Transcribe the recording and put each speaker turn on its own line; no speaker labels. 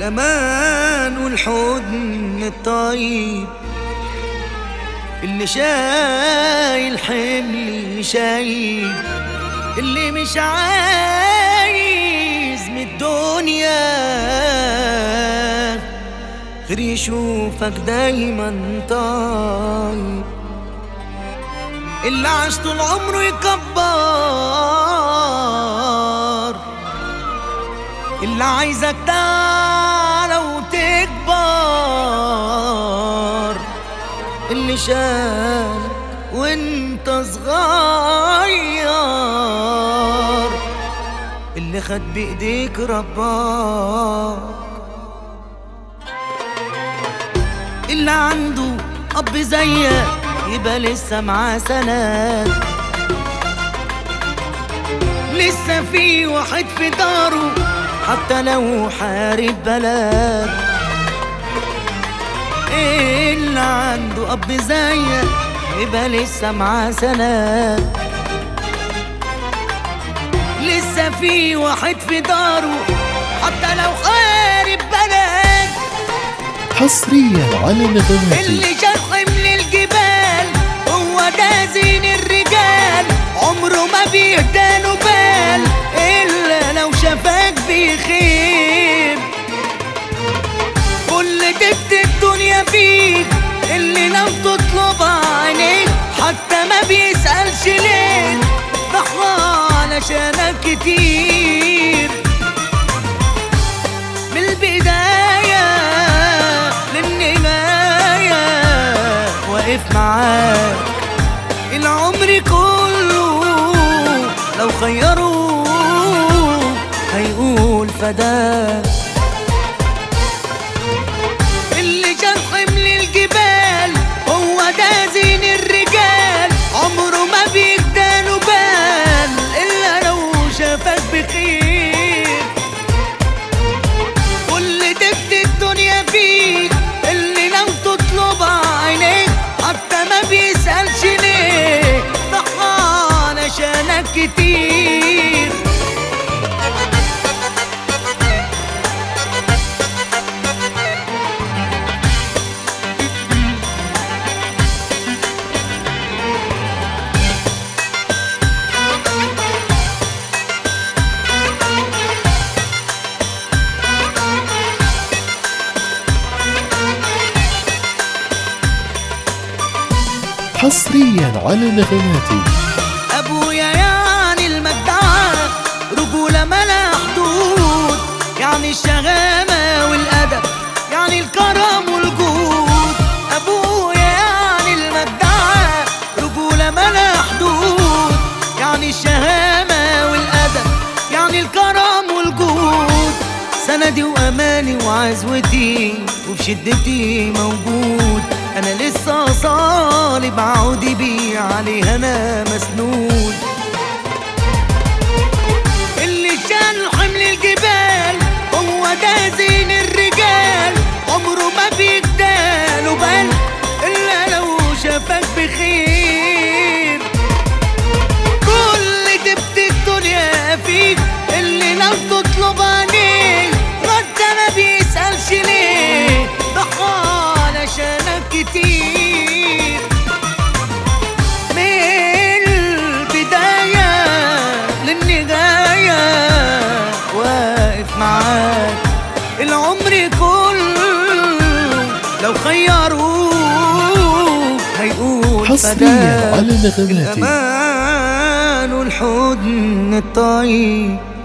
الأمان والحضن الطيب اللي شايل حملي شايل اللي مش عايز من الدنيا غير يشوفك دايما طيب اللي عاش طول عمره يكبر اللي عايزك تعلى وتكبر اللي شالك وانت صغير اللي خد بايديك رباك اللي عنده اب زيك يبقى لسه معاه سند لسه في واحد في داره حتى لو حارب بلد اللي عنده اب زيك يبقى لسه معاه سند لسه في واحد في داره حتى لو حارب بلد
حصريا على نغماتي
اللي شال حمل الجبال هو ده زين الرجال عمره ما بيهدانه بال الا لو شافك بخير كل دبت الدنيا فيك اللي لو تطلب عينيك حتى ما بيسألش ليه ضحى علشانك كتير من البداية للنهاية واقف معاك العمر كله لو خيروه هيقول فداك اللي شال حمل الجبال هو ده زين الرجال عمره ما بيجداله بال إلا لو شافك بخير كل دبت الدنيا فيك اللي لو تطلب عينيك حتى ما بيسألش ليه ضحى علشانك كتير
حصريا على نغماتي
ابويا يعني المجدعة رجولة ملا حدود يعني الشغامة والأدب يعني الكرم والجود ابويا يعني المجدعة رجولة ملا حدود يعني الشهامة والأدب يعني الكرم والجود سندي وأماني وعزوتي وفي شدتي موجود أنا لسه صالب عودي بيه عليه أنا مسنود اللي شال حمل الجبال هو ده زين الرجال عمره ما بيجداله بال إلا لو شافك بخير كل دبت الدنيا فيك اللي لو تطلب عينيك رد ما بيسألش ليه ضحى علشانك كتير من البداية للنهاية واقف معاك العمر كله لو خيروه هيقول
حصريا
فداك
على نغماتي
الأمان والحضن الطيب